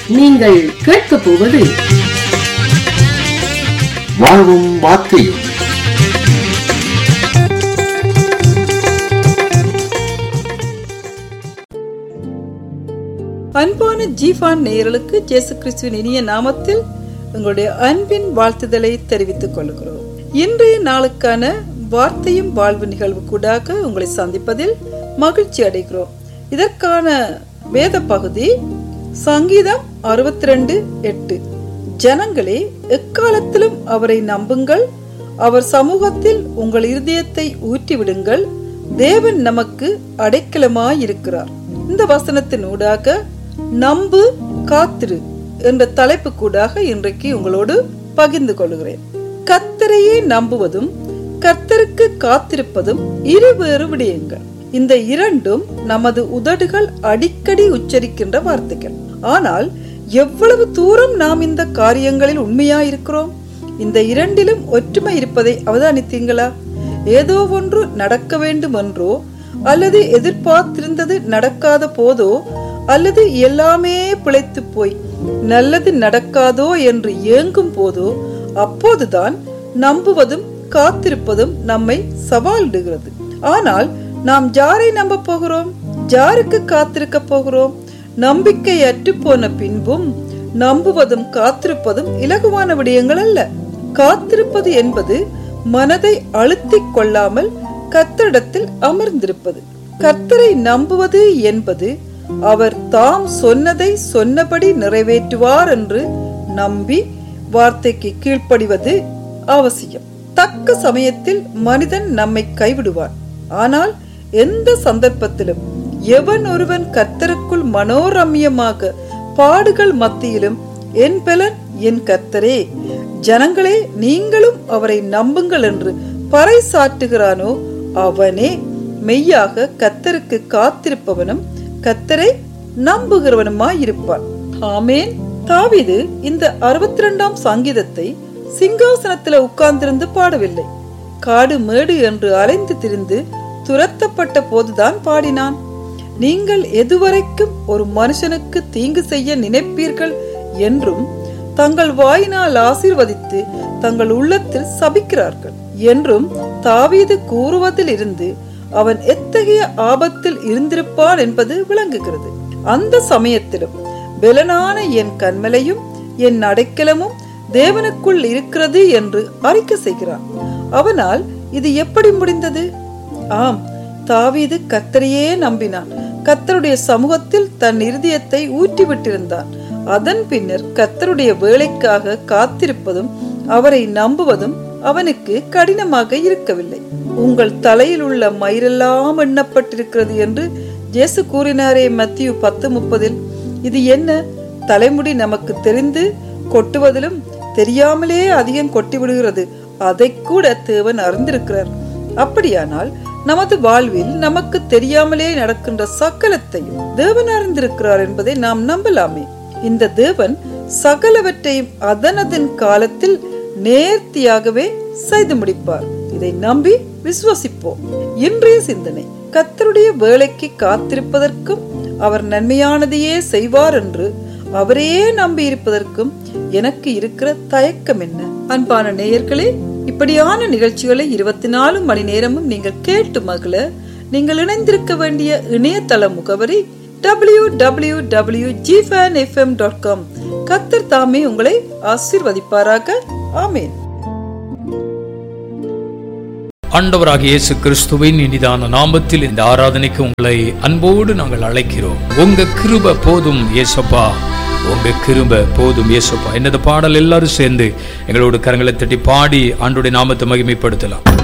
நீங்கள் கேட்கப் போவது வாழ்வும் வார்த்தையும் அன்பான ஜீஃபான் நேயர்களுக்கு இயேசு கிறிஸ்துவின் இனிய நாமத்தில் உங்களுடைய அன்பின் வாழ்த்துதலை தெரிவித்துக் கொள்கிறோம் இன்றைய நாளுக்கான வார்த்தையும் வாழ்வு நிகழ்வு கூடாக உங்களை சந்திப்பதில் மகிழ்ச்சி அடைகிறோம் இதற்கான வேத பகுதி சங்கீதம் அறுபத்தி ரெண்டு எட்டு ஜனங்களே எக்காலத்திலும் அவரை நம்புங்கள் அவர் சமூகத்தில் உங்கள் இருதயத்தை ஊற்றிவிடுங்கள் தேவன் நமக்கு அடைக்கலமாயிருக்கிறார் இந்த வசனத்தின் ஊடாக நம்பு காத்திரு என்ற தலைப்பு கூடாக இன்றைக்கு உங்களோடு பகிர்ந்து கொள்கிறேன் கத்தரையே நம்புவதும் கர்த்தருக்கு காத்திருப்பதும் இருவேறு விடயங்கள் இந்த இரண்டும் நமது உதடுகள் அடிக்கடி உச்சரிக்கின்ற வார்த்தைகள் ஆனால் எவ்வளவு தூரம் நாம் இந்த காரியங்களில் உண்மையா இருக்கிறோம் இந்த இரண்டிலும் ஒற்றுமை இருப்பதை அவதானித்தீங்களா ஏதோ ஒன்று நடக்க வேண்டும் என்றோ அல்லது எதிர்பார்த்திருந்தது நடக்காத போதோ அல்லது எல்லாமே பிழைத்து போய் நல்லது நடக்காதோ என்று ஏங்கும் போதோ அப்போதுதான் நம்புவதும் காத்திருப்பதும் நம்மை சவாலிடுகிறது ஆனால் நாம் ஜாரை நம்ப போகிறோம் ஜாருக்கு காத்திருக்க போகிறோம் நம்பிக்கை அற்று போன பின்பும் நம்புவதும் காத்திருப்பதும் இலகுவான விடயங்கள் அல்ல காத்திருப்பது என்பது மனதை அழுத்திக் கொள்ளாமல் கத்தரிடத்தில் அமர்ந்திருப்பது கர்த்தரை நம்புவது என்பது அவர் தாம் சொன்னதை சொன்னபடி நிறைவேற்றுவார் என்று நம்பி வார்த்தைக்கு கீழ்ப்படிவது அவசியம் தக்க சமயத்தில் மனிதன் நம்மை கைவிடுவான் ஆனால் எந்த சந்தர்ப்பத்திலும் எவன் ஒருவன் கர்த்தருக்குள் மனோரம்யமாக பாடுகள் மத்தியிலும் என் பலன் என் கர்த்தரே ஜனங்களே நீங்களும் அவரை நம்புங்கள் என்று பறைசாற்றுகிறானோ அவனே மெய்யாக கத்தருக்கு காத்திருப்பவனும் கத்தரை நம்புகிறவனுமாயிருப்பான் ஆமேன் தாவிது இந்த அறுபத்தி ரெண்டாம் சங்கீதத்தை சிங்காசனத்துல உட்கார்ந்திருந்து பாடவில்லை காடு மேடு என்று அலைந்து திரிந்து துரத்தப்பட்ட போதுதான் பாடினான் நீங்கள் எதுவரைக்கும் ஒரு மனுஷனுக்கு தீங்கு செய்ய நினைப்பீர்கள் என்றும் தங்கள் வாயினால் ஆசீர்வதித்து தங்கள் உள்ளத்தில் சபிக்கிறார்கள் என்றும் தாவீது கூறுவதில் இருந்து அவன் எத்தகைய ஆபத்தில் இருந்திருப்பான் என்பது விளங்குகிறது அந்த சமயத்திலும் பெலனான என் கண்மலையும் என் அடைக்கலமும் தேவனுக்குள் இருக்கிறது என்று அறிக்கை செய்கிறான் அவனால் இது எப்படி முடிந்தது ஆம் தாவீது கத்தரையே நம்பினான் கத்தருடைய சமூகத்தில் தன் இருதயத்தை ஊற்றிவிட்டிருந்தான் அதன் பின்னர் கத்தருடைய வேலைக்காக காத்திருப்பதும் அவரை நம்புவதும் அவனுக்கு கடினமாக இருக்கவில்லை உங்கள் தலையில் உள்ள மயிரெல்லாம் எண்ணப்பட்டிருக்கிறது என்று ஜேசு கூறினாரே மத்திய பத்து முப்பதில் இது என்ன தலைமுடி நமக்கு தெரிந்து கொட்டுவதிலும் தெரியாமலே அதிகம் கொட்டி விடுகிறது அதை கூட தேவன் அறிந்திருக்கிறார் அப்படியானால் நமது வாழ்வில் நமக்கு தெரியாமலே நடக்கின்ற சக்கலத்தையும் தேவன் அறிந்திருக்கிறார் என்பதை நாம் நம்பலாமே இந்த தேவன் சகலவற்றையும் அதனதன் காலத்தில் நேர்த்தியாகவே செய்து முடிப்பார் இதை நம்பி விசுவசிப்போம் இன்றைய சிந்தனை கத்தருடைய வேலைக்கு காத்திருப்பதற்கும் அவர் நன்மையானதையே செய்வார் என்று அவரையே நம்பி இருப்பதற்கும் எனக்கு இருக்கிற தயக்கம் என்ன அன்பான நேயர்களே இப்படியான நிகழ்ச்சிகளை இருபத்தி நாலு மணி நேரமும் நீங்கள் கேட்டு மகள நீங்கள் இணைந்திருக்க வேண்டிய இணையதள முகவரி டபிள்யூ டபிள்யூ டபிள்யூ ஜிஃபேன் எஃப்எம் டாட் காம் கத்தர் தாமே உங்களை ஆசீர்வதிப்பாராக ஆமேன் ஆண்டவராக இயேசு கிறிஸ்துவின் இனிதான நாமத்தில் இந்த ஆராதனைக்கு உங்களை அன்போடு நாங்கள் அழைக்கிறோம் உங்க கிருப போதும் ஏசப்பா உங்க கிருப போதும் ஏசப்பா என்னது பாடல் எல்லாரும் சேர்ந்து எங்களோட கரங்களை தட்டி பாடி ஆண்டுடைய நாமத்தை மகிமைப்படுத்தலாம்